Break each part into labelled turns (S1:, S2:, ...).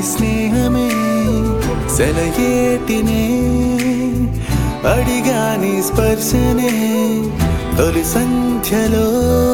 S1: స్నేహమే సెలయేటినే అడిగాని స్పర్శనే తొలి సంధ్యలో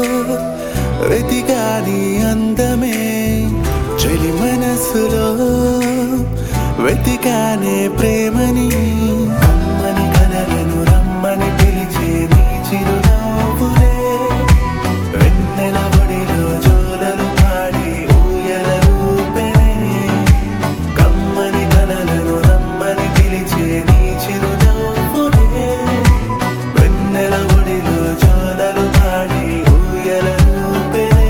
S1: వెతిగాని అందమే చెలి మనసులో వెతికానే ప్రేమని కమ్మని కలలను రమ్మని పిలిచే నీ చిరునవ్వులే వెన్నెల ఒడిలో జోలలు పాడి ఊయల రూపెనే కమ్మని కలలను రమ్మని పిలిచే నీ చిరునవ్వులే వెన్నెల ఒడిలో జోలలు పాడి ఊయల రూపెనే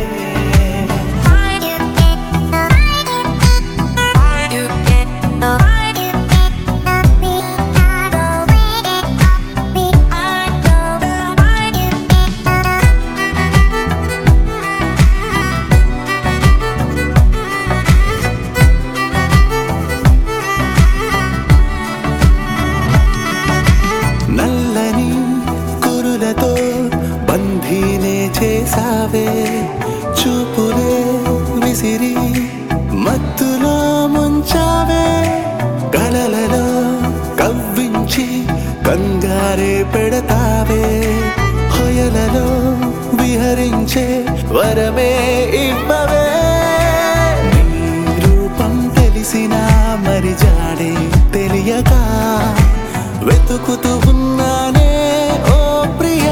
S1: నల్లని కురులతో బంధీనే చేసావే చూపులే విసిరి మత్తులో ముంచావే కలలలో కవ్వించి కంగారే పెడతావే హొయలలో విహరించే వరమే ఇవ్వవే నీ రూపం తెలిసినా మరి జాడే తెలియక వెతుకుతూ ఉన్నానే ఓ ప్రియా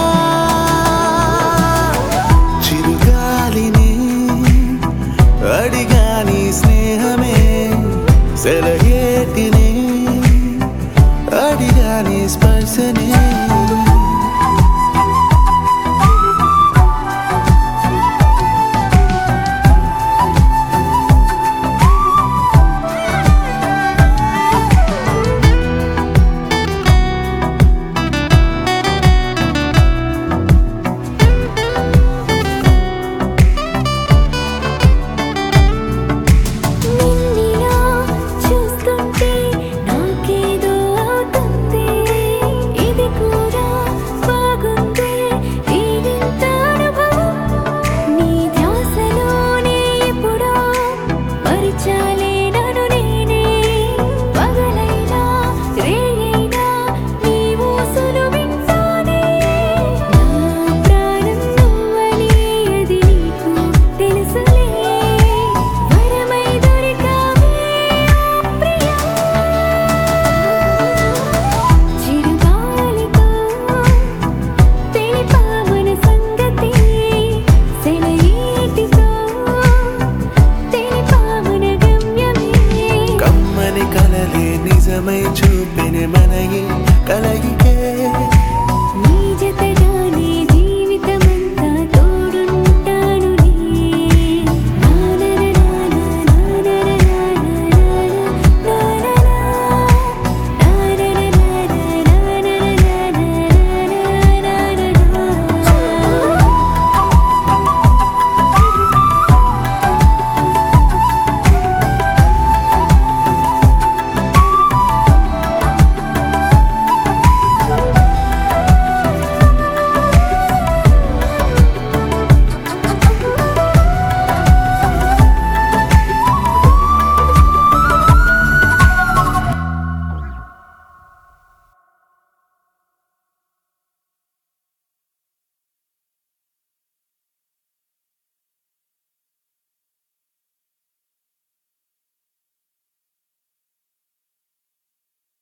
S1: చిరుగాలిని అడిగాని స్నేహమే సెలయేటిని అడిగాని స్పర్శనే